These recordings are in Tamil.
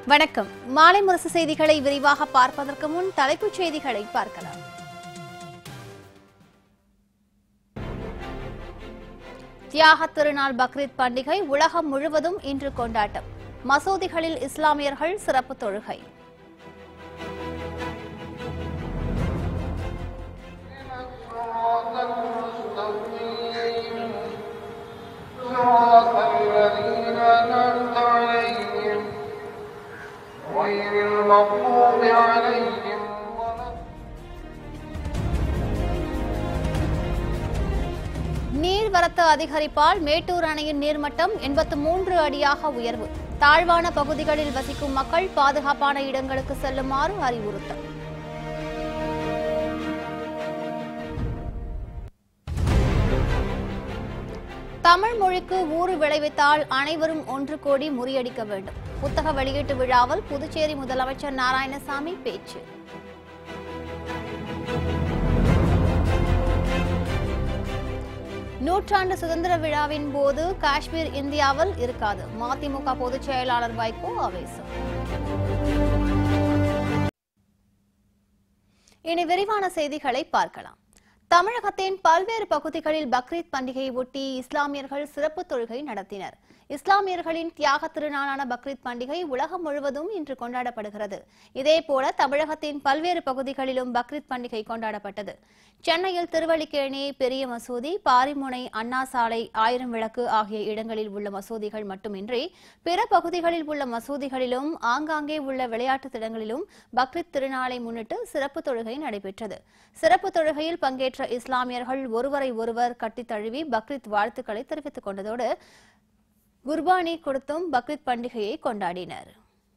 வணக்கம் மாலை முரசு செய்திகளை விரிவாக பார்ப்பதற்கு முன் தலைப்புச் செய்திகளை பார்க்கலாம் தியாக திருநாள் பக்ரீத் பண்டிகை உலகம் முழுவதும் இன்று கொண்டாட்டம் மசூதிகளில் இஸ்லாமியர்கள் சிறப்பு தொழுகை صراط الذين أنعمت عليهم غير المغضوب عليهم ولا நீர்வரத்து அதிகரிப்பால் மேட்டூர் அணையின் நீர்மட்டம் எண்பத்து மூன்று அடியாக உயர்வு தாழ்வான பகுதிகளில் வசிக்கும் மக்கள் பாதுகாப்பான இடங்களுக்கு செல்லுமாறு அறிவுறுத்தல் தமிழ் மொழிக்கு ஊறு விளைவித்தால் அனைவரும் ஒன்று கோடி முறியடிக்க வேண்டும் புத்தக வெளியீட்டு விழாவில் புதுச்சேரி முதலமைச்சர் நாராயணசாமி பேச்சு நூற்றாண்டு சுதந்திர விழாவின் போது காஷ்மீர் இந்தியாவில் இருக்காது மதிமுக பொதுச் செயலாளர் வைகோ ஆவேசம் இனி விரிவான செய்திகளை பார்க்கலாம் தமிழகத்தின் பல்வேறு பகுதிகளில் பக்ரீத் பண்டிகையை ஒட்டி இஸ்லாமியர்கள் சிறப்பு தொழுகை நடத்தினர் இஸ்லாமியர்களின் தியாக திருநாளான பக்ரீத் பண்டிகை உலகம் முழுவதும் இன்று கொண்டாடப்படுகிறது இதேபோல தமிழகத்தின் பல்வேறு பகுதிகளிலும் பக்ரீத் பண்டிகை கொண்டாடப்பட்டது சென்னையில் திருவல்லிக்கேணி பெரிய மசூதி பாரிமுனை அண்ணா சாலை ஆயிரம் விளக்கு ஆகிய இடங்களில் உள்ள மசூதிகள் மட்டுமின்றி பிற பகுதிகளில் உள்ள மசூதிகளிலும் ஆங்காங்கே உள்ள விளையாட்டு திடங்களிலும் பக்ரீத் திருநாளை முன்னிட்டு சிறப்பு தொழுகை நடைபெற்றது சிறப்பு தொழுகையில் பங்கேற்ற இஸ்லாமியர்கள் ஒருவரை ஒருவர் கட்டித் தழுவி பக்ரீத் வாழ்த்துக்களை தெரிவித்துக் கொண்டதோடு குர்பானி கொடுத்தும் பக்ரீத் பண்டிகையை கொண்டாடினர்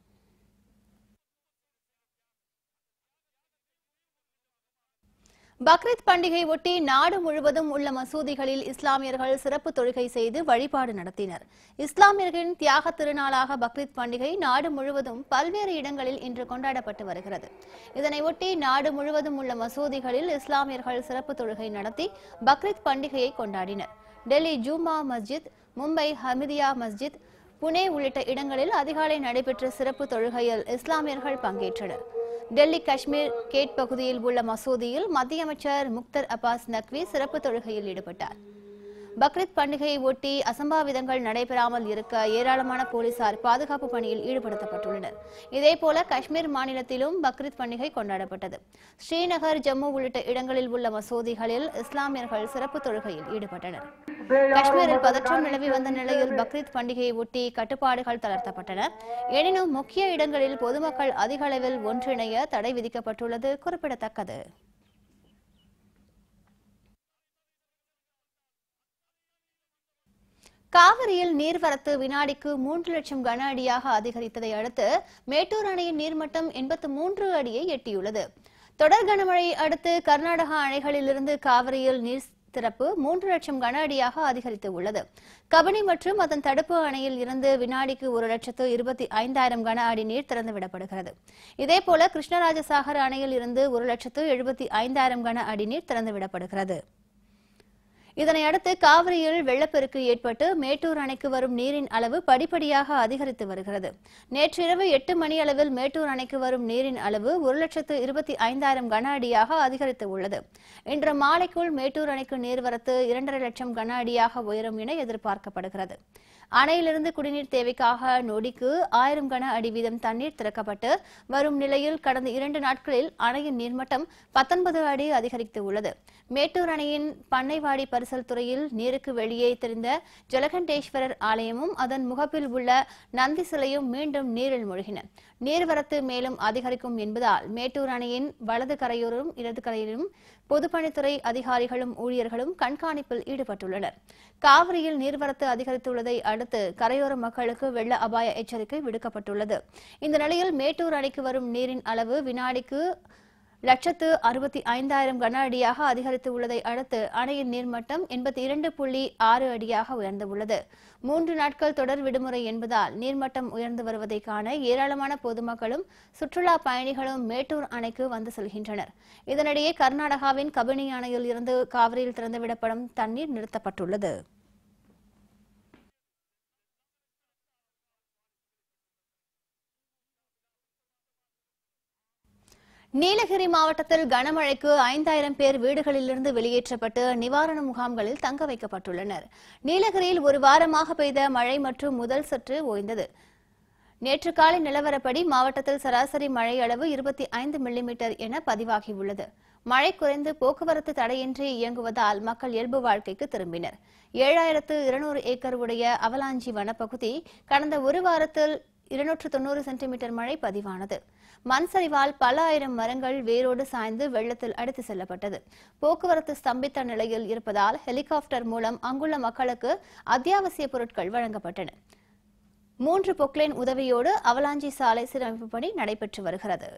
பக்ரீத் பண்டிகை ஒட்டி நாடு முழுவதும் உள்ள மசூதிகளில் இஸ்லாமியர்கள் சிறப்பு தொழுகை செய்து வழிபாடு நடத்தினர் இஸ்லாமியர்களின் தியாக திருநாளாக பக்ரீத் பண்டிகை நாடு முழுவதும் பல்வேறு இடங்களில் இன்று கொண்டாடப்பட்டு வருகிறது இதனையொட்டி நாடு முழுவதும் உள்ள மசூதிகளில் இஸ்லாமியர்கள் சிறப்பு தொழுகை நடத்தி பக்ரீத் பண்டிகையை கொண்டாடினர் டெல்லி ஜூமா மஸ்ஜித் மும்பை ஹமிதியா மஸ்ஜித் புனே உள்ளிட்ட இடங்களில் அதிகாலை நடைபெற்ற சிறப்பு தொழுகையில் இஸ்லாமியர்கள் பங்கேற்றனர் டெல்லி காஷ்மீர் கேட் பகுதியில் உள்ள மசூதியில் மத்திய அமைச்சர் முக்தர் அப்பாஸ் நக்வி சிறப்பு தொழுகையில் ஈடுபட்டார் பக்ரீத் பண்டிகையை ஒட்டி அசம்பாவிதங்கள் நடைபெறாமல் இருக்க ஏராளமான போலீசார் பாதுகாப்பு பணியில் ஈடுபடுத்தப்பட்டுள்ளனர் இதேபோல காஷ்மீர் மாநிலத்திலும் பக்ரீத் பண்டிகை கொண்டாடப்பட்டது ஸ்ரீநகர் ஜம்மு உள்ளிட்ட இடங்களில் உள்ள மசூதிகளில் இஸ்லாமியர்கள் சிறப்பு தொழுகையில் ஈடுபட்டனர் காஷ்மீரில் பதற்றம் நிலவி வந்த நிலையில் பக்ரீத் பண்டிகையை ஒட்டி கட்டுப்பாடுகள் தளர்த்தப்பட்டன எனினும் முக்கிய இடங்களில் பொதுமக்கள் அதிக அளவில் ஒன்றிணைய தடை விதிக்கப்பட்டுள்ளது குறிப்பிடத்தக்கது காவிரியில் நீர்வரத்து வினாடிக்கு மூன்று லட்சம் கன அடியாக அதிகரித்ததை அடுத்து மேட்டூர் அணையின் நீர்மட்டம் எண்பத்து மூன்று அடியை எட்டியுள்ளது தொடர் கனமழையை அடுத்து கர்நாடகா அணைகளிலிருந்து காவிரியில் நீர் திறப்பு மூன்று லட்சம் கன அடியாக அதிகரித்து உள்ளது கபினி மற்றும் அதன் தடுப்பு அணையில் இருந்து வினாடிக்கு ஒரு லட்சத்து இருபத்தி ஐந்தாயிரம் கன அடி நீர் திறந்து விடப்படுகிறது இதேபோல கிருஷ்ணராஜசாகர் அணையில் இருந்து ஒரு லட்சத்து எழுபத்தி ஐந்தாயிரம் கன அடி நீர் திறந்து விடப்படுகிறது இதனையடுத்து காவிரியில் வெள்ளப்பெருக்கு ஏற்பட்டு மேட்டூர் அணைக்கு வரும் நீரின் அளவு படிப்படியாக அதிகரித்து வருகிறது நேற்றிரவு எட்டு மணி அளவில் மேட்டூர் அணைக்கு வரும் நீரின் அளவு ஒரு லட்சத்து இருபத்தி ஐந்தாயிரம் கன அடியாக அதிகரித்து உள்ளது இன்று மாலைக்குள் மேட்டூர் அணைக்கு நீர்வரத்து இரண்டரை லட்சம் கன அடியாக உயரும் என எதிர்பார்க்கப்படுகிறது அணையிலிருந்து குடிநீர் தேவைக்காக நொடிக்கு ஆயிரம் கன அடி வீதம் தண்ணீர் திறக்கப்பட்டு வரும் நிலையில் கடந்த இரண்டு நாட்களில் அணையின் நீர்மட்டம் பத்தொன்பது அடி அதிகரித்து உள்ளது மேட்டூர் அணையின் பண்ணைவாடி பரிசல் துறையில் நீருக்கு வெளியே தெரிந்த ஜலகண்டேஸ்வரர் ஆலயமும் அதன் முகப்பில் உள்ள நந்தி சிலையும் மீண்டும் நீரில் மூழ்கின நீர்வரத்து மேலும் அதிகரிக்கும் என்பதால் மேட்டூர் அணையின் வலது கரையோரும் இடது கரையிலும் பொதுப்பணித்துறை அதிகாரிகளும் ஊழியர்களும் கண்காணிப்பில் ஈடுபட்டுள்ளனர் காவிரியில் நீர்வரத்து அதிகரித்துள்ளதை அடுத்து கரையோர மக்களுக்கு வெள்ள அபாய எச்சரிக்கை விடுக்கப்பட்டுள்ளது இந்த நிலையில் மேட்டூர் அணைக்கு வரும் நீரின் அளவு வினாடிக்கு லட்சத்து அறுபத்தி ஐந்தாயிரம் கன அடியாக அதிகரித்து உள்ளதை அடுத்து அணையின் நீர்மட்டம் எண்பத்தி இரண்டு புள்ளி ஆறு அடியாக உயர்ந்துள்ளது மூன்று நாட்கள் தொடர் விடுமுறை என்பதால் நீர்மட்டம் உயர்ந்து வருவதை காண ஏராளமான பொதுமக்களும் சுற்றுலா பயணிகளும் மேட்டூர் அணைக்கு வந்து செல்கின்றனர் இதனிடையே கர்நாடகாவின் கபினி அணையில் இருந்து காவிரியில் திறந்துவிடப்படும் தண்ணீர் நிறுத்தப்பட்டுள்ளது நீலகிரி மாவட்டத்தில் கனமழைக்கு ஐந்தாயிரம் பேர் வீடுகளிலிருந்து வெளியேற்றப்பட்டு நிவாரண முகாம்களில் தங்க வைக்கப்பட்டுள்ளனர் நீலகிரியில் ஒரு வாரமாக பெய்த மழை மற்றும் முதல் சற்று ஓய்ந்தது நேற்று காலை நிலவரப்படி மாவட்டத்தில் சராசரி மழை அளவு இருபத்தி ஐந்து மில்லிமீட்டர் என பதிவாகியுள்ளது மழை குறைந்து போக்குவரத்து தடையின்றி இயங்குவதால் மக்கள் இயல்பு வாழ்க்கைக்கு திரும்பினர் ஏழாயிரத்து இருநூறு ஏக்கர் உடைய அவலாஞ்சி வனப்பகுதி கடந்த ஒரு வாரத்தில் இருநூற்று தொண்ணூறு சென்டிமீட்டர் மழை பதிவானது மண் சரிவால் பல ஆயிரம் மரங்கள் வேரோடு சாய்ந்து வெள்ளத்தில் அடித்து செல்லப்பட்டது போக்குவரத்து ஸ்தம்பித்த நிலையில் இருப்பதால் ஹெலிகாப்டர் மூலம் அங்குள்ள மக்களுக்கு அத்தியாவசிய பொருட்கள் வழங்கப்பட்டன மூன்று பொக்லைன் உதவியோடு அவலாஞ்சி சாலை சீரமைப்பு பணி நடைபெற்று வருகிறது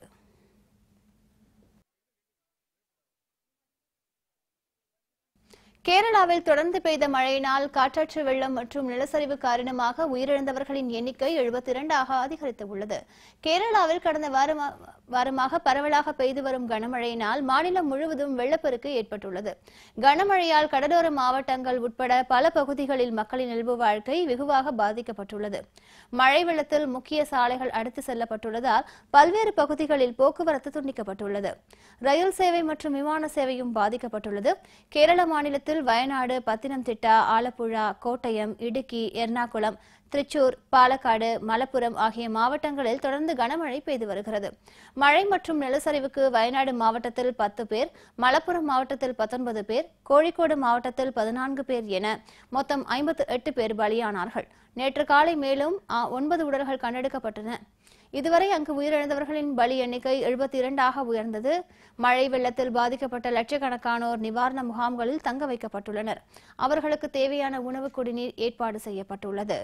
கேரளாவில் தொடர்ந்து பெய்த மழையினால் காற்றாற்று வெள்ளம் மற்றும் நிலச்சரிவு காரணமாக உயிரிழந்தவர்களின் எண்ணிக்கை எழுபத்தி இரண்டாக அதிகரித்துள்ளது கேரளாவில் கடந்த வாரமா- வாரமாக பரவலாக பெய்து வரும் கனமழையினால் மாநிலம் முழுவதும் வெள்ளப்பெருக்கு ஏற்பட்டுள்ளது கனமழையால் கடலோர மாவட்டங்கள் உட்பட பல பகுதிகளில் மக்களின் இயல்பு வாழ்க்கை வெகுவாக பாதிக்கப்பட்டுள்ளது மழை வெள்ளத்தில் முக்கிய சாலைகள் அடித்து செல்லப்பட்டுள்ளதால் பல்வேறு பகுதிகளில் போக்குவரத்து துண்டிக்கப்பட்டுள்ளது ரயில் சேவை மற்றும் விமான சேவையும் பாதிக்கப்பட்டுள்ளது கேரள மாநிலத்தில் வயநாடு பத்தினம்திட்டா ஆலப்புழா கோட்டயம் இடுக்கி எர்ணாகுளம் திருச்சூர் பாலக்காடு மலப்புரம் ஆகிய மாவட்டங்களில் தொடர்ந்து கனமழை பெய்து வருகிறது மழை மற்றும் நிலச்சரிவுக்கு வயநாடு மாவட்டத்தில் பத்து பேர் மலப்புரம் மாவட்டத்தில் பத்தொன்பது பேர் கோழிக்கோடு மாவட்டத்தில் பதினான்கு பேர் என மொத்தம் ஐம்பத்து எட்டு பேர் பலியானார்கள் நேற்று காலை மேலும் ஆ, ஒன்பது உடல்கள் கண்டெடுக்கப்பட்டன இதுவரை அங்கு உயிரிழந்தவர்களின் பலி எண்ணிக்கை எழுபத்தி இரண்டாக உயர்ந்தது மழை வெள்ளத்தில் பாதிக்கப்பட்ட லட்சக்கணக்கானோர் நிவாரண முகாம்களில் தங்க வைக்கப்பட்டுள்ளனர் அவர்களுக்கு தேவையான உணவு குடிநீர் ஏற்பாடு செய்யப்பட்டுள்ளது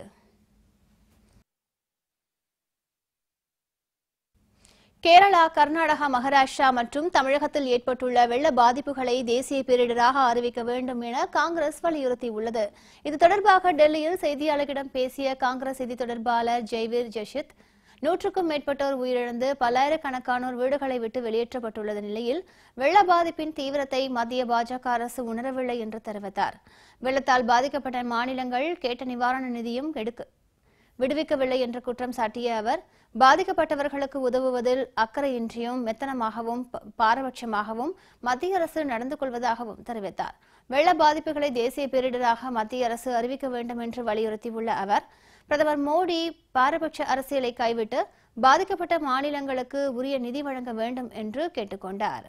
கேரளா கர்நாடகா மகாராஷ்டிரா மற்றும் தமிழகத்தில் ஏற்பட்டுள்ள வெள்ள பாதிப்புகளை தேசிய பேரிடராக அறிவிக்க வேண்டும் என காங்கிரஸ் வலியுறுத்தியுள்ளது இது தொடர்பாக டெல்லியில் செய்தியாளர்களிடம் பேசிய காங்கிரஸ் செய்தி தொடர்பாளர் ஜெய்வீர் ஜஷித் நூற்றுக்கும் மேற்பட்டோர் உயிரிழந்து பல்லாயிரக்கணக்கானோர் வீடுகளை விட்டு வெளியேற்றப்பட்டுள்ள நிலையில் வெள்ள பாதிப்பின் தீவிரத்தை மத்திய பாஜக அரசு உணரவில்லை என்று தெரிவித்தார் வெள்ளத்தால் பாதிக்கப்பட்ட மாநிலங்கள் கேட்ட நிவாரண நிதியும் எடுக்க விடுவிக்கவில்லை என்று குற்றம் சாட்டிய அவர் பாதிக்கப்பட்டவர்களுக்கு உதவுவதில் அக்கறையின்றியும் மெத்தனமாகவும் ப- பாரபட்சமாகவும் மத்திய அரசு நடந்து கொள்வதாகவும் தெரிவித்தார் வெள்ள பாதிப்புகளை தேசிய பேரிடராக மத்திய அரசு அறிவிக்க வேண்டும் என்று வலியுறுத்தியுள்ள அவர் பிரதமர் மோடி பாரபட்ச அரசியலை கைவிட்டு பாதிக்கப்பட்ட மாநிலங்களுக்கு உரிய நிதி வழங்க வேண்டும் என்று கேட்டுக்கொண்டார்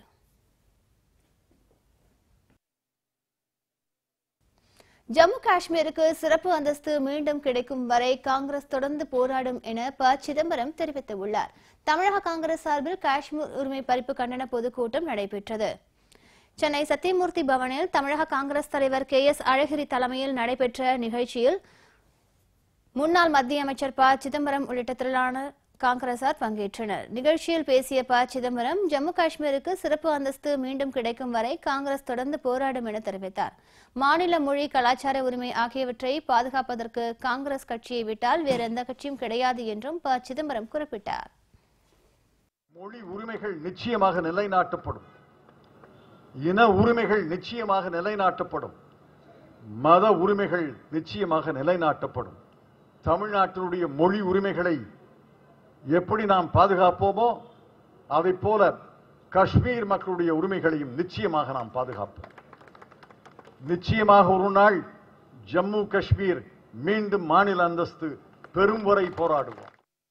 ஜம்மு காஷ்மீருக்கு சிறப்பு அந்தஸ்து மீண்டும் கிடைக்கும் வரை காங்கிரஸ் தொடர்ந்து போராடும் என ப சிதம்பரம் தெரிவித்துள்ளார் தமிழக காங்கிரஸ் சார்பில் காஷ்மீர் உரிமை பறிப்பு கண்டன பொதுக்கூட்டம் நடைபெற்றது சென்னை சத்தியமூர்த்தி பவனில் தமிழக காங்கிரஸ் தலைவர் கே எஸ் அழகிரி தலைமையில் நடைபெற்ற நிகழ்ச்சியில் முன்னாள் மத்திய அமைச்சர் ப சிதம்பரம் உள்ளிட்ட திரளான காங்கிரசார் பங்கேற்றனர் நிகழ்ச்சியில் பேசிய ப சிதம்பரம் ஜம்மு காஷ்மீருக்கு சிறப்பு அந்தஸ்து மீண்டும் கிடைக்கும் வரை காங்கிரஸ் தொடர்ந்து போராடும் என தெரிவித்தார் மாநில மொழி கலாச்சார உரிமை ஆகியவற்றை பாதுகாப்பதற்கு காங்கிரஸ் கட்சியை விட்டால் வேறு எந்த கட்சியும் கிடையாது என்றும் ப சிதம்பரம் குறிப்பிட்டார் மொழி உரிமைகள் நிச்சயமாக நிலைநாட்டப்படும் இன உரிமைகள் நிச்சயமாக நிலைநாட்டப்படும் மத உரிமைகள் நிச்சயமாக நிலைநாட்டப்படும் தமிழ்நாட்டினுடைய மொழி உரிமைகளை எப்படி நாம் பாதுகாப்போமோ அதைப் போல காஷ்மீர் மக்களுடைய உரிமைகளையும் நிச்சயமாக நாம் பாதுகாப்போம் நிச்சயமாக ஒரு நாள் ஜம்மு காஷ்மீர் மீண்டும் மாநில அந்தஸ்து பெறும் வரை போராடுவோம்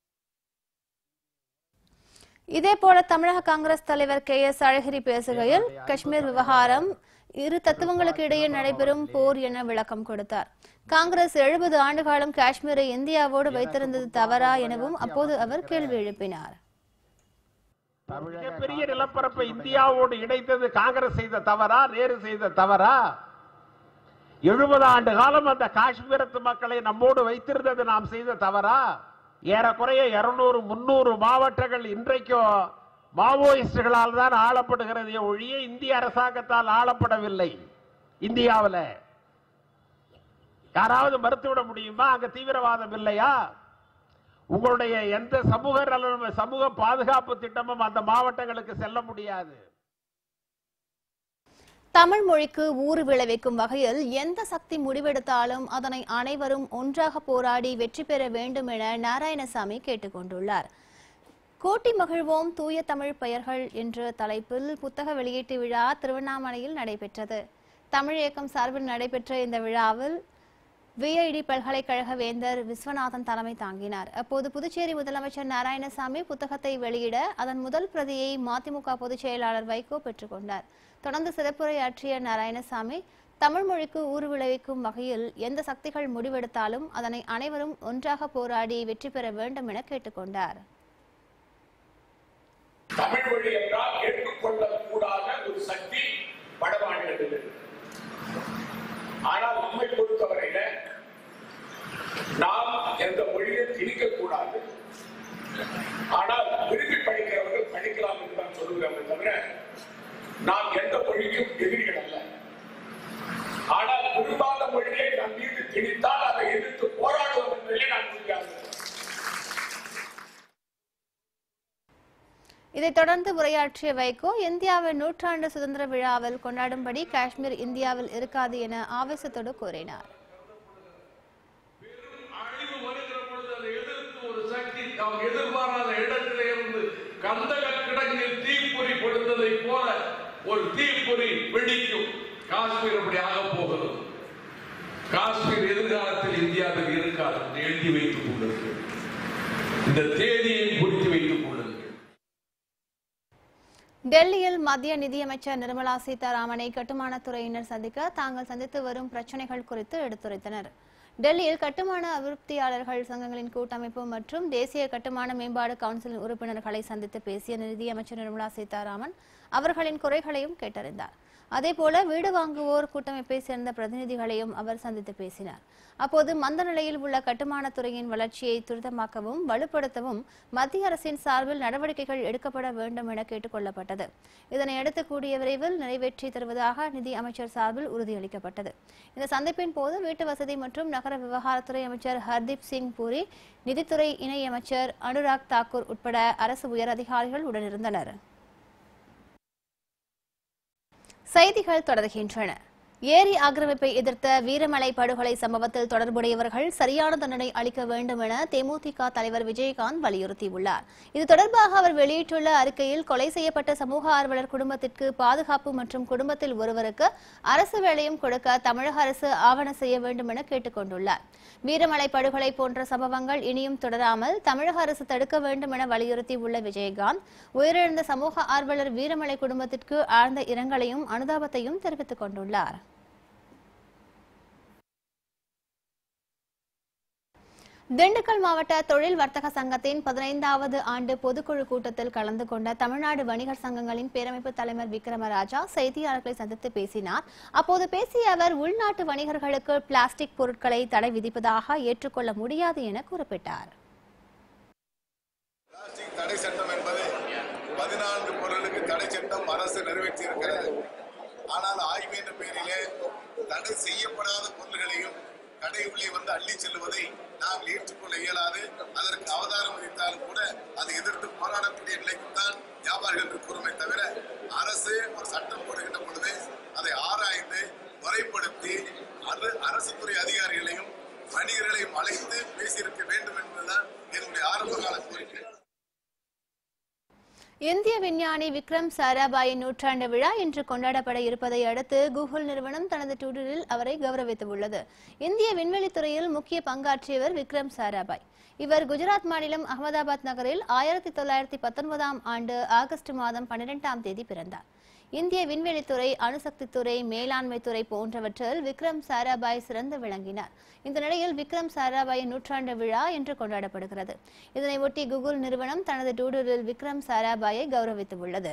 இதேபோல தமிழக காங்கிரஸ் தலைவர் கே எஸ் அழகிரி பேசுகையில் காஷ்மீர் விவகாரம் இரு தத்துவங்களுக்கு இடையே நடைபெறும் போர் என விளக்கம் கொடுத்தார் காங்கிரஸ் எழுபது ஆண்டுகாலம் காஷ்மீரை இந்தியாவோடு வைத்திருந்தது தவறா எனவும் அப்போது அவர் கேள்வி எழுப்பினார் மிகப்பெரிய நிலப்பரப்பை இந்தியாவோடு இணைத்தது காங்கிரஸ் செய்த தவறா நேரு செய்த தவறா எழுபது ஆண்டு காலம் அந்த காஷ்மீரத்து மக்களை நம்மோடு வைத்திருந்தது நாம் செய்த தவறா ஏறக்குறைய இருநூறு முன்னூறு மாவட்டங்கள் இன்றைக்கும் மாவோயிஸ்டுகளால் தான் ஆளப்படுகிறது ஒழிய இந்திய அரசாங்கத்தால் ஆளப்படவில்லை இந்தியாவில் யாராவது மறுத்துவிட முடியுமா அங்க தீவிரவாதம் இல்லையா உங்களுடைய எந்த சமூக நலன் சமூக பாதுகாப்பு திட்டமும் அந்த மாவட்டங்களுக்கு செல்ல முடியாது தமிழ் மொழிக்கு ஊறு விளைவிக்கும் வகையில் எந்த சக்தி முடிவெடுத்தாலும் அதனை அனைவரும் ஒன்றாக போராடி வெற்றி பெற வேண்டும் என நாராயணசாமி கேட்டுக்கொண்டுள்ளார் கூட்டி மகிழ்வோம் தூய தமிழ் பெயர்கள் என்ற தலைப்பில் புத்தக வெளியீட்டு விழா திருவண்ணாமலையில் நடைபெற்றது தமிழ் இயக்கம் சார்பில் நடைபெற்ற இந்த விழாவில் விஐடி பல்கலைக்கழக வேந்தர் விஸ்வநாதன் தலைமை தாங்கினார் அப்போது புதுச்சேரி முதலமைச்சர் நாராயணசாமி புத்தகத்தை வெளியிட அதன் முதல் பிரதியை மதிமுக பொதுச் செயலாளர் வைகோ பெற்றுக்கொண்டார் தொடர்ந்து சிறப்புரையாற்றிய நாராயணசாமி தமிழ் மொழிக்கு ஊறு விளைவிக்கும் வகையில் எந்த சக்திகள் முடிவெடுத்தாலும் அதனை அனைவரும் ஒன்றாக போராடி வெற்றி பெற வேண்டும் என கேட்டுக்கொண்டார் தமிழ் மொழி என்றால் ஏற்றுக்கொள்ளக்கூடாத ஒரு சக்தி வடமாநிலத்தில் இருக்கு. ஆனால் நம்மை பொறுத்தவரையில நாம் எந்த மொழியை திணிக்கக்கூடாது ஆனால் விரும்பி படிக்கிறவர்கள் படிக்கலாம் என்று நான் சொல்லுகிறோமே தவிர நாம் எந்த மொழிக்கும் எதிரிகள் அல்ல ஆனால் விரும்பாத மொழியை நம் மீது திணித்தால் அதை எதிர்த்து போராடுவோம் என்பதிலே நான் உறுதியாக இதைத் தொடர்ந்து உரையாற்றிய வைகோ இந்தியாவின் நூற்றாண்டு சுதந்திர விழாவில் கொண்டாடும்படி காஷ்மீர் இந்தியாவில் இருக்காது என ஆவேசத்தோடு கூறினார் அழிவு வருகிற பொழுது அதை எதிர்த்து ஒரு சக்தி நாம் எதிர்பாராத இடத்திலே இருந்து கந்தக கிடங்கில் தீப்பொறி கொடுத்ததை போல ஒரு தீப்பொறி வெடிக்கும் காஷ்மீர் அப்படி ஆகப் போகிறது காஷ்மீர் எதிர்காலத்தில் இந்தியாவில் இருக்காது என்று எழுதி வைத்துக் கொள்ளுங்கள் இந்த தேதியை குறித்து வைத்துக் கொள்ளுங்கள் டெல்லியில் மத்திய நிதியமைச்சர் நிர்மலா சீதாராமனை கட்டுமானத்துறையினர் சந்திக்க தாங்கள் சந்தித்து வரும் பிரச்சினைகள் குறித்து எடுத்துரைத்தனர் டெல்லியில் கட்டுமான அபிவிருத்தியாளர்கள் சங்கங்களின் கூட்டமைப்பு மற்றும் தேசிய கட்டுமான மேம்பாடு கவுன்சில் உறுப்பினர்களை சந்தித்து பேசிய நிதியமைச்சர் நிர்மலா சீதாராமன் அவர்களின் குறைகளையும் கேட்டறிந்தார் அதேபோல வீடு வாங்குவோர் கூட்டமைப்பை சேர்ந்த பிரதிநிதிகளையும் அவர் சந்தித்து பேசினார் அப்போது மந்த நிலையில் உள்ள கட்டுமானத்துறையின் வளர்ச்சியை துரிதமாக்கவும் வலுப்படுத்தவும் மத்திய அரசின் சார்பில் நடவடிக்கைகள் எடுக்கப்பட வேண்டும் என கேட்டுக் கொள்ளப்பட்டது இதனையடுத்து கூடிய விரைவில் நிறைவேற்றி தருவதாக நிதி அமைச்சர் சார்பில் உறுதியளிக்கப்பட்டது இந்த சந்திப்பின் போது வீட்டு வசதி மற்றும் நகர விவகாரத்துறை அமைச்சர் ஹர்தீப் சிங் பூரி நிதித்துறை இணை அமைச்சர் அனுராக் தாக்கூர் உட்பட அரசு உயர் அதிகாரிகள் உடனிருந்தனர் செய்திகள் தொடர்கின்றன ஏரி ஆக்கிரமிப்பை எதிர்த்த வீரமலை படுகொலை சம்பவத்தில் தொடர்புடையவர்கள் சரியான தண்டனை அளிக்க வேண்டும் என தேமுதிக தலைவர் விஜயகாந்த் வலியுறுத்தியுள்ளார் இது தொடர்பாக அவர் வெளியிட்டுள்ள அறிக்கையில் கொலை செய்யப்பட்ட சமூக ஆர்வலர் குடும்பத்திற்கு பாதுகாப்பு மற்றும் குடும்பத்தில் ஒருவருக்கு அரசு வேலையும் கொடுக்க தமிழக அரசு ஆவண செய்ய வேண்டும் என கேட்டுக் கொண்டுள்ளார் வீரமலை படுகொலை போன்ற சம்பவங்கள் இனியும் தொடராமல் தமிழக அரசு தடுக்க வேண்டும் என வலியுறுத்தியுள்ள விஜயகாந்த் உயிரிழந்த சமூக ஆர்வலர் வீரமலை குடும்பத்திற்கு ஆழ்ந்த இரங்கலையும் அனுதாபத்தையும் தெரிவித்துக் கொண்டுள்ளார் திண்டுக்கல் மாவட்ட தொழில் வர்த்தக சங்கத்தின் பதினைந்தாவது ஆண்டு பொதுக்குழு கூட்டத்தில் கலந்து கொண்ட தமிழ்நாடு வணிகர் சங்கங்களின் பேரமைப்பு தலைவர் விக்ரமராஜா செய்தியாளர்களை சந்தித்து பேசினார் அப்போது பேசிய அவர் உள்நாட்டு வணிகர்களுக்கு பிளாஸ்டிக் பொருட்களை தடை விதிப்பதாக ஏற்றுக்கொள்ள முடியாது என குறிப்பிட்டார் பிளாஸ்டிக் தடை சட்டம் என்பது பதினான்கு பொருளுக்கு தடை சட்டம் அரசு நிறைவேற்றி இருக்கிறது ஆனால் ஆய்வு என்ற பெயரிலே தடை செய்யப்படாத பொருள்களையும் கடை உள்ளே வந்து அள்ளி செல்வதை நாம் ஏற்றுக்கொள்ள இயலாது அதற்கு அவதாரம் விதித்தாலும் கூட அதை எதிர்த்து போராடக்கூடிய நிலைக்குத்தான் வியாபாரிகள் என்று கூறுமே தவிர அரசு ஒரு சட்டம் போடுகின்ற பொழுது அதை ஆராய்ந்து முறைப்படுத்தி அது அரசு துறை அதிகாரிகளையும் வணிகர்களையும் அழைத்து பேசியிருக்க வேண்டும் என்பதுதான் என்னுடைய ஆரம்ப கால கோரிக்கை இந்திய விஞ்ஞானி விக்ரம் சாராபாயின் நூற்றாண்டு விழா இன்று கொண்டாடப்பட இருப்பதை அடுத்து கூகுள் நிறுவனம் தனது ட்விட்டரில் அவரை கௌரவித்துள்ளது இந்திய விண்வெளித்துறையில் முக்கிய பங்காற்றியவர் விக்ரம் சாராபாய் இவர் குஜராத் மாநிலம் அகமதாபாத் நகரில் ஆயிரத்தி தொள்ளாயிரத்தி பத்தொன்பதாம் ஆண்டு ஆகஸ்ட் மாதம் பன்னிரெண்டாம் தேதி பிறந்தார் இந்திய விண்வெளித்துறை அணுசக்தித்துறை மேலாண்மை துறை போன்றவற்றில் விக்ரம் சாராபாய் சிறந்து விளங்கினார் இந்த நிலையில் விக்ரம் சாராபாயின் நூற்றாண்டு விழா இன்று கொண்டாடப்படுகிறது இதனை ஒட்டி கூகுள் நிறுவனம் தனது டூடரில் விக்ரம் சாராபாயை கௌரவித்துள்ளது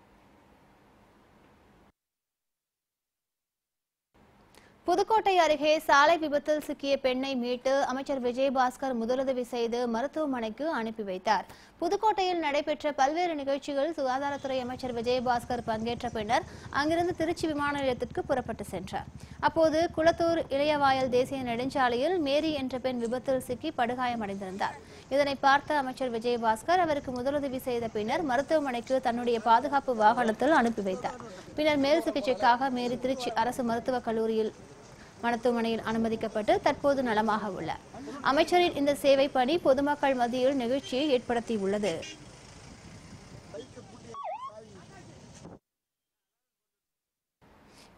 புதுக்கோட்டை அருகே சாலை விபத்தில் சிக்கிய பெண்ணை மீட்டு அமைச்சர் விஜயபாஸ்கர் முதலுதவி செய்து மருத்துவமனைக்கு அனுப்பி வைத்தார் புதுக்கோட்டையில் நடைபெற்ற பல்வேறு நிகழ்ச்சிகளில் சுகாதாரத்துறை அமைச்சர் விஜயபாஸ்கர் பங்கேற்ற பின்னர் அங்கிருந்து திருச்சி விமான நிலையத்திற்கு புறப்பட்டு சென்றார் அப்போது குளத்தூர் இளையவாயல் தேசிய நெடுஞ்சாலையில் மேரி என்ற பெண் விபத்தில் சிக்கி படுகாயமடைந்திருந்தார் இதனை பார்த்த அமைச்சர் விஜயபாஸ்கர் அவருக்கு முதலுதவி செய்த பின்னர் மருத்துவமனைக்கு தன்னுடைய பாதுகாப்பு வாகனத்தில் அனுப்பி வைத்தார் பின்னர் மேல் சிகிச்சைக்காக மேரி திருச்சி அரசு மருத்துவக் கல்லூரியில் மருத்துவமனையில் அனுமதிக்கப்பட்டு தற்போது நலமாக உள்ளார் அமைச்சரின் இந்த சேவை பணி பொதுமக்கள் மத்தியில் நெகிழ்ச்சியை ஏற்படுத்தியுள்ளது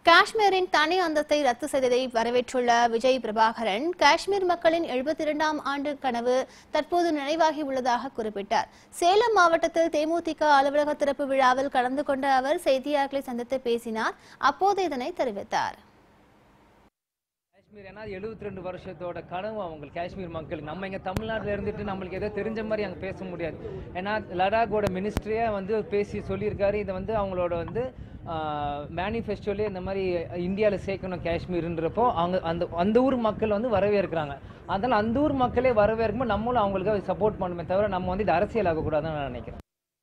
காஷ்மீரின் தனி அந்தத்தை ரத்து செய்ததை வரவேற்றுள்ள விஜய் பிரபாகரன் காஷ்மீர் மக்களின் எழுபத்தி இரண்டாம் ஆண்டு கனவு தற்போது நினைவாகி உள்ளதாக குறிப்பிட்டார் சேலம் மாவட்டத்தில் தேமுதிக அலுவலக திறப்பு விழாவில் கலந்து கொண்ட அவர் செய்தியாளர்களை சந்தித்து பேசினார் அப்போது இதனை தெரிவித்தார் காஷ்மீர் ஏன்னா எழுபத்தி ரெண்டு வருஷத்தோட கனவு அவங்களுக்கு காஷ்மீர் மக்களுக்கு நம்ம இங்கே தமிழ்நாட்டில் இருந்துட்டு நம்மளுக்கு ஏதோ தெரிஞ்ச மாதிரி அங்கே பேச முடியாது ஏன்னா லடாக்கோட மினிஸ்ட்ரியே வந்து பேசி சொல்லியிருக்காரு இதை வந்து அவங்களோட வந்து மேனிஃபெஸ்டோலே இந்த மாதிரி இந்தியாவில் சேர்க்கணும் காஷ்மீர்ன்றப்போ அவங்க அந்த அந்த ஊர் மக்கள் வந்து வரவேற்கிறாங்க அதனால் அந்த ஊர் மக்களே வரவேற்கும்போது நம்மளும் அவங்களுக்கு சப்போர்ட் பண்ணுமே தவிர நம்ம வந்து இது அரசியல் ஆகக்கூடாதுன்னு நான் நினைக்கிறேன்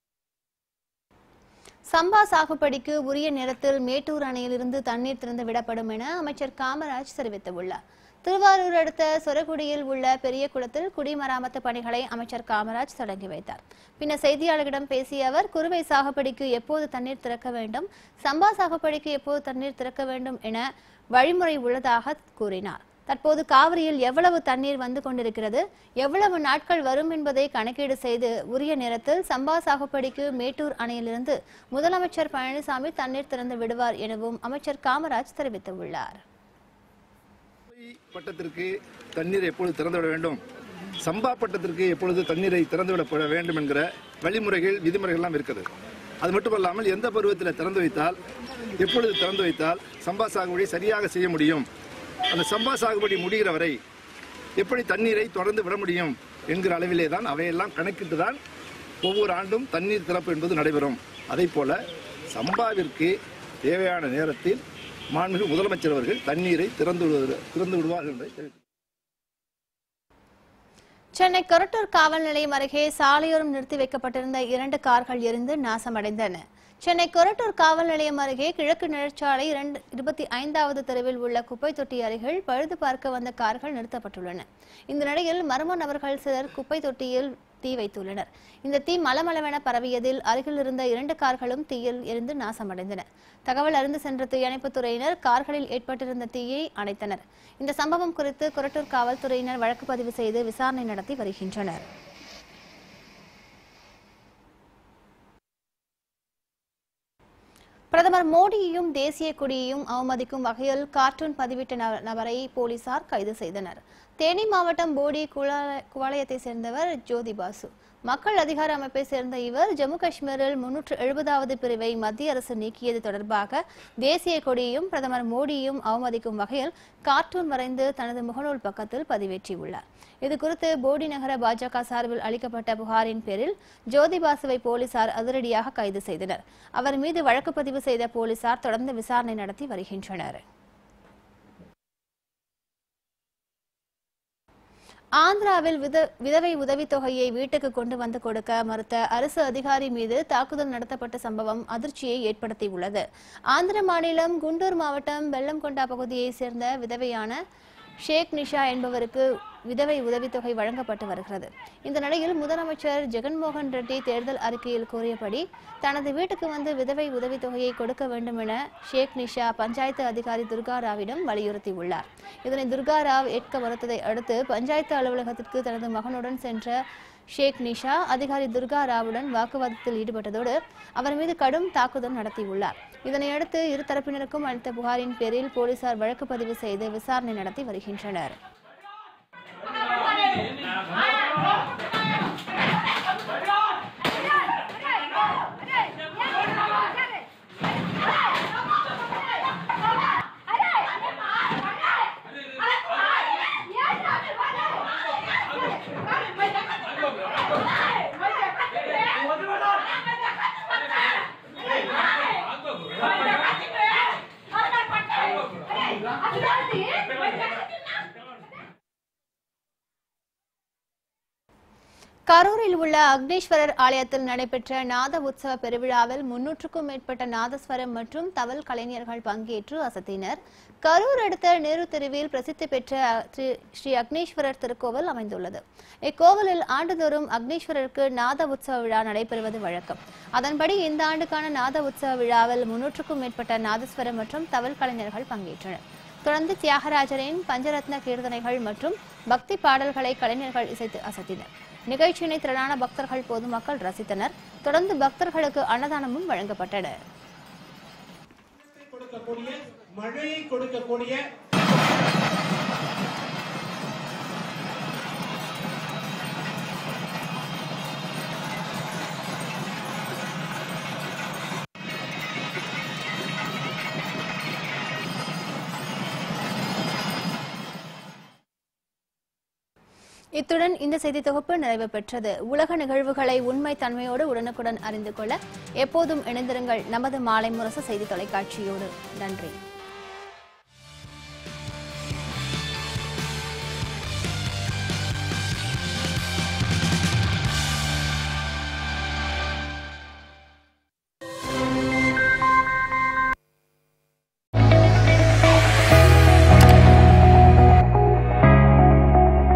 சம்பா சாகுபடிக்கு உரிய நேரத்தில் மேட்டூர் அணையிலிருந்து தண்ணீர் திறந்து விடப்படும் என அமைச்சர் காமராஜ் தெரிவித்துள்ளார் திருவாரூர் அடுத்த சொரகுடியில் உள்ள பெரிய குளத்தில் குடிமராமத்து பணிகளை அமைச்சர் காமராஜ் தொடங்கி வைத்தார் பின்னர் செய்தியாளர்களிடம் பேசிய அவர் குறுவை சாகுபடிக்கு எப்போது தண்ணீர் திறக்க வேண்டும் சம்பா சாகுபடிக்கு எப்போது தண்ணீர் திறக்க வேண்டும் என வழிமுறை உள்ளதாக கூறினார் தற்போது காவிரியில் எவ்வளவு தண்ணீர் வந்து கொண்டிருக்கிறது எவ்வளவு நாட்கள் வரும் என்பதை கணக்கீடு செய்து உரிய நேரத்தில் சம்பா சாகுபடிக்கு மேட்டூர் அணையிலிருந்து முதலமைச்சர் பழனிசாமி தண்ணீர் திறந்து விடுவார் எனவும் அமைச்சர் காமராஜ் தெரிவித்துள்ளார் பட்டத்திற்கு தண்ணீரை எப்பொழுது திறந்துவிட வேண்டும் சம்பா பட்டத்திற்கு எப்பொழுது தண்ணீரை திறந்துவிட வேண்டும் என்கிற வழிமுறைகள் விதிமுறைகள் எல்லாம் இருக்குது அது மட்டுமல்லாமல் எந்த பருவத்தில் திறந்து வைத்தால் எப்பொழுது திறந்து வைத்தால் சம்பா சாகுபடி சரியாக செய்ய முடியும் அந்த சம்பா சாகுபடி முடிகிற வரை எப்படி தண்ணீரை தொடர்ந்து விட முடியும் என்கிற அளவிலே தான் அவையெல்லாம் கணக்கிட்டு தான் ஒவ்வொரு ஆண்டும் தண்ணீர் திறப்பு என்பது நடைபெறும் அதை போல சம்பாவிற்கு தேவையான நேரத்தில் மாண்புமிகு முதலமைச்சர் அவர்கள் தண்ணீரை திறந்து விடுவார் திறந்து விடுவார்கள் என்பதை தெரிவித்தார். சென்னை கொரட்டூர் காவல் நிலையம் அருகே சாலையோரம் நிறுத்தி வைக்கப்பட்டிருந்த இரண்டு கார்கள் எரிந்து நாசமடைந்தன சென்னை கொரட்டூர் காவல் நிலையம் அருகே கிழக்கு நிழற்சாலை இரண்டு இருபத்தி ஐந்தாவது தெருவில் உள்ள குப்பை தொட்டி அருகில் பழுது பார்க்க வந்த கார்கள் நிறுத்தப்பட்டுள்ளன இந்த நிலையில் மர்ம நபர்கள் சிலர் குப்பை தொட்டியில் தீ வைத்துள்ளனர் இந்த தீ மலமளவென பரவியதில் அருகில் இருந்த இரண்டு கார்களும் தீயில் எரிந்து நாசமடைந்தன தகவல் அறிந்து சென்ற தீயணைப்புத் துறையினர் கார்களில் ஏற்பட்டிருந்த தீயை அணைத்தனர் இந்த சம்பவம் குறித்து கொரட்டூர் காவல்துறையினர் வழக்கு பதிவு செய்து விசாரணை நடத்தி வருகின்றனர் பிரதமர் மோடியையும் தேசிய கொடியையும் அவமதிக்கும் வகையில் கார்ட்டூன் பதிவிட்ட நப- நபரை போலீசார் கைது செய்தனர் தேனி மாவட்டம் போடி குளா- குவாலயத்தை சேர்ந்தவர் ஜோதி பாசு மக்கள் அதிகார அமைப்பை சேர்ந்த இவர் ஜம்மு காஷ்மீரில் முன்னூற்று எழுபதாவது பிரிவை மத்திய அரசு நீக்கியது தொடர்பாக தேசிய கொடியையும் பிரதமர் மோடியையும் அவமதிக்கும் வகையில் கார்ட்டூன் வரைந்து தனது முகநூல் பக்கத்தில் பதிவேற்றியுள்ளார் இதுகுறித்து போடி நகர பாஜக சார்பில் அளிக்கப்பட்ட புகாரின் பேரில் ஜோதி பாசுவை போலீசார் அதிரடியாக கைது செய்தனர் அவர் மீது வழக்கு பதிவு செய்த போலீசார் தொடர்ந்து விசாரணை நடத்தி வருகின்றனர் ஆந்திராவில் வித விதவை உதவித்தொகையை வீட்டுக்கு கொண்டு வந்து கொடுக்க மறுத்த அரசு அதிகாரி மீது தாக்குதல் நடத்தப்பட்ட சம்பவம் அதிர்ச்சியை ஏற்படுத்தியுள்ளது ஆந்திர மாநிலம் குண்டூர் மாவட்டம் வெள்ளம்கொண்டா பகுதியைச் சேர்ந்த விதவையான ஷேக் நிஷா என்பவருக்கு விதவை உதவித்தொகை வழங்கப்பட்டு வருகிறது இந்த நிலையில் முதலமைச்சர் ஜெகன்மோகன் ரெட்டி தேர்தல் அறிக்கையில் கூறியபடி தனது வீட்டுக்கு வந்து விதவை உதவித்தொகையை கொடுக்க வேண்டும் என ஷேக் நிஷா பஞ்சாயத்து அதிகாரி துர்கா ராவிடம் வலியுறுத்தியுள்ளார் இதனை துர்கா ராவ் ஏற்க மறுத்ததை அடுத்து பஞ்சாயத்து அலுவலகத்திற்கு தனது மகனுடன் சென்ற ஷேக் நிஷா அதிகாரி துர்கா ராவுடன் வாக்குவாதத்தில் ஈடுபட்டதோடு அவர் மீது கடும் தாக்குதல் நடத்தியுள்ளார் இதனையடுத்து இரு தரப்பினருக்கும் அளித்த புகாரின் பேரில் போலீசார் வழக்கு பதிவு செய்து விசாரணை நடத்தி வருகின்றனர் கரூரில் உள்ள அக்னீஸ்வரர் ஆலயத்தில் நடைபெற்ற நாத உற்சவ பெருவிழாவில் முன்னூற்றுக்கும் மேற்பட்ட நாதஸ்வரம் மற்றும் தவல் கலைஞர்கள் பங்கேற்று அசத்தினர் கரூர் அடுத்த நேரு தெருவில் பிரசித்தி பெற்ற திரு- ஸ்ரீ அக்னீஸ்வரர் திருக்கோவில் அமைந்துள்ளது இக்கோவிலில் ஆண்டுதோறும் அக்னீஸ்வரருக்கு நாத உற்சவ விழா நடைபெறுவது வழக்கம் அதன்படி இந்த ஆண்டுக்கான நாத உற்சவ விழாவில் முன்னூற்றுக்கும் மேற்பட்ட நாதஸ்வரம் மற்றும் தவல் கலைஞர்கள் பங்கேற்றனர் தொடர்ந்து தியாகராஜரின் பஞ்சரத்ன கீர்த்தனைகள் மற்றும் பக்தி பாடல்களை கலைஞர்கள் இசைத்து அசத்தினர் நிகழ்ச்சியினை திரளான பக்தர்கள் பொதுமக்கள் ரசித்தனர் தொடர்ந்து பக்தர்களுக்கு அன்னதானமும் வழங்கப்பட்டன கொடுக்கக்கூடிய மழையை கொடுக்கக்கூடிய இத்துடன் இந்த செய்தி தொகுப்பு நிறைவு பெற்றது உலக நிகழ்வுகளை உண்மை தன்மையோடு உடனுக்குடன் அறிந்து கொள்ள எப்போதும் இணைந்திருங்கள் நமது மாலை முரசு செய்தி தொலைக்காட்சியோடு நன்றி